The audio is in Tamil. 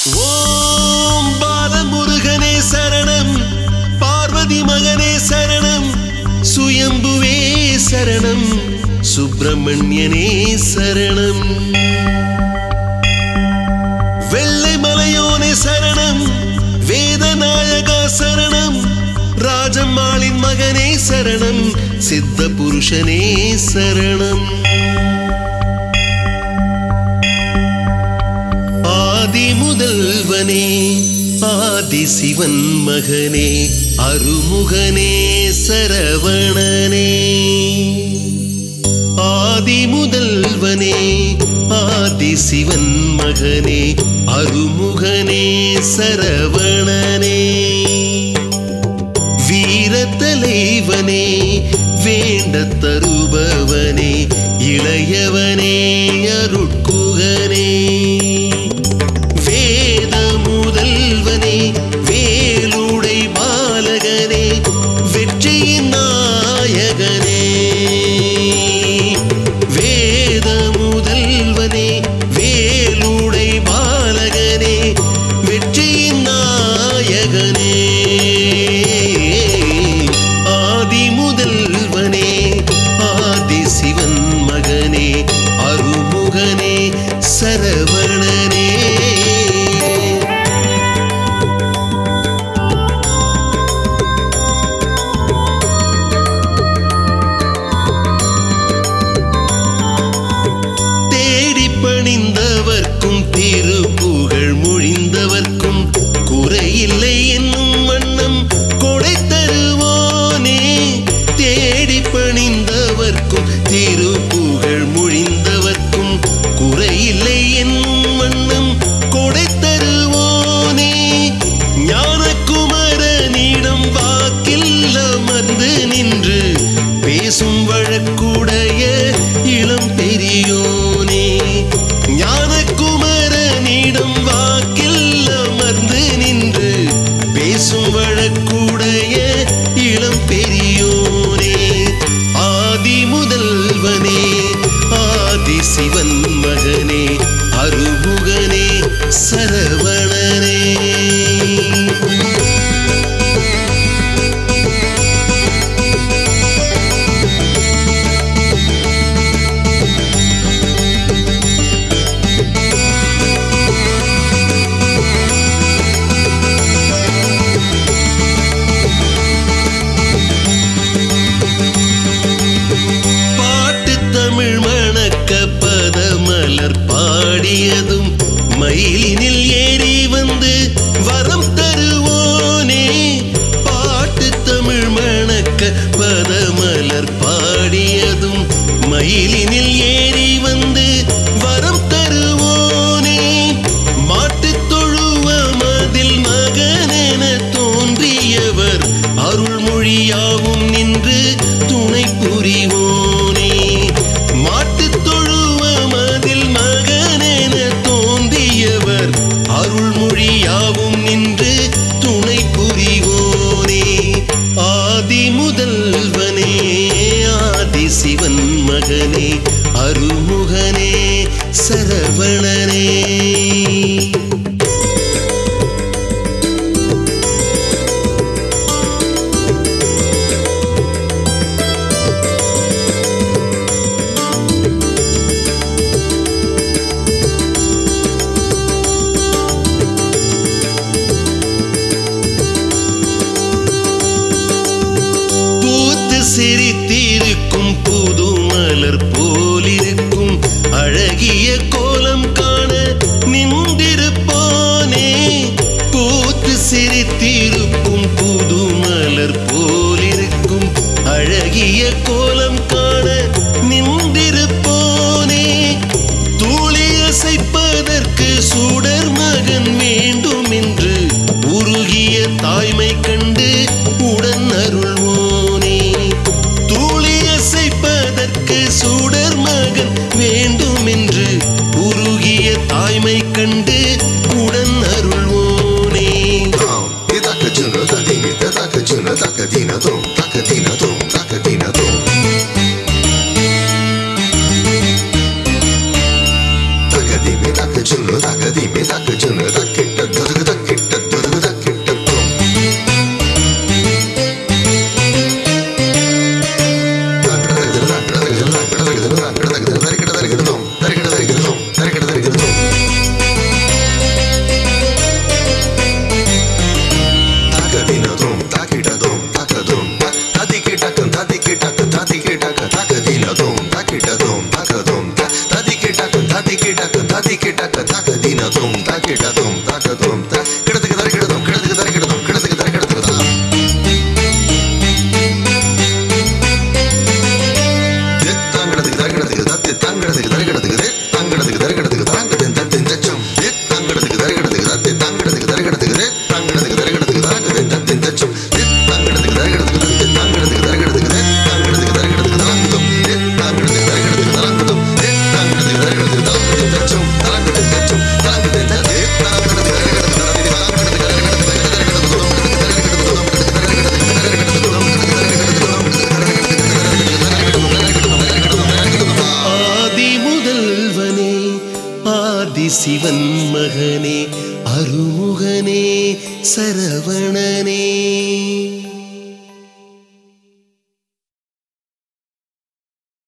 ஓம் பாலமுருகனே சரணம் பார்வதி மகனே சரணம் சுயம்புவே சரணம் சுப்பிரமணியனே சரணம் வெள்ளை மலையோனே சரணம் வேதநாயகா சரணம் ராஜம்மாளின் மகனே சரணம் சித்த புருஷனே சரணம் ஆதி முதல்வனே ஆதி சிவன் மகனே அருமுகனே சரவணனே ஆதி முதல்வனே ஆதி சிவன் மகனே அருமுகனே சரவணனே வீர தலைவனே வேண்ட தருபவனே இளையவனே அருட்குகனே வேத முதல்வனே வேலுடை பாலகனே வெற்றியின் நாயகனே வேத முதல்வனே வேலுடை பாலகனே வெற்றியின் நாயகனே ஆதி முதல்வனே ஆதி சிவன் மகனே அருமுகனே சரவணனே தேடி பணிந்தவர்க்கும் திருப்புகழ் மொழிந்தவர்க்கும் குறையில்லை என்னும் வண்ணம் கொடை தருவோனே தேடி பணிந்தவர்க்கும் திருப்புகழ் மொழிந்தவர்க்கும் குறையில்லை என்னும் வண்ணம் கொடை தருவோனே ஞானகுமரனிடம் வாக்கில் அமர்ந்து நின்று பேசும் வழக்குடைய இளம் பெரியோனே ஞானகுமரனிடம் வாக்கில் அமர்ந்து நின்று பேசும் வழக்குடைய இளம் பெரியோனே ஆதி முதல்வனே ஆதி சிவன் மகனே அருமுகனே சரவணனே பாட்டு தமிழ் மணக்க பதமலர் பாடியதும் மயிலினில் ஏறி வந்து வரம் தருவோனே பாட்டு தமிழ் மணக்க பதமலர் பாடியதும் மயிலினில் ஏறி வந்து வரம் தருவோனே மாட்டுத் தொழுவமதில் மகனென தோன்றியவர் அருள்மொழியாவும் நின்று துணை புரிவோனே மாட்டுத் தொழுவமதில் மகனென தோன்றியவர் திமி தக்கு சின்ன தக்கிட்ட ததுகு தக்கிட்ட ததுகு தக்கிட்ட தோம் கிடத்துக்கு தர கிடதும் கிடத்துக்கு தர கிடதும் கிடத்துக்கு தர கிடத்துக்கு தங்கடத்துக்கு தரகடத்துக்கு தத்து தங்கடத்துக்கு தரகடத்துக்கு தே தங்கடத்துக்கு தரகடத்துக்கு தாங்கதன் தத்தின் தச்சம் தே தங்கடத்துக்கு தரகடத்துக்கு தத்து தங்கடத்துக்கு தரகடத்துக்கு தே தங்கடத்துக்கு தரகடத்துக்கு தாங்கதன் தத்தின் தச்சம் தே தங்கடத்துக்கு தரகடத்துக்கு தத்து தங்கடத்துக்கு தரகடத்துக்கு தே தங்கடத்துக்கு தரகடத்துக்கு தரங்குதும் தே தங்கடத்துக்கு தரகடத்துக்கு தரங்குதும் தே தங்கடத்துக்கு தரகடத்துக்கு தரங்குதும் தச்சம் தரங்குதன் தச்சம் தரங்குதன் தே தங்கடத்துக்கு தரகடத்துக்கு தரத்தி தங்கடத்துக்கு தரகடத்துக்கு ஆதி முதல்வனே ஆதி சிவன் மகனே அருமுகனே சரவணனே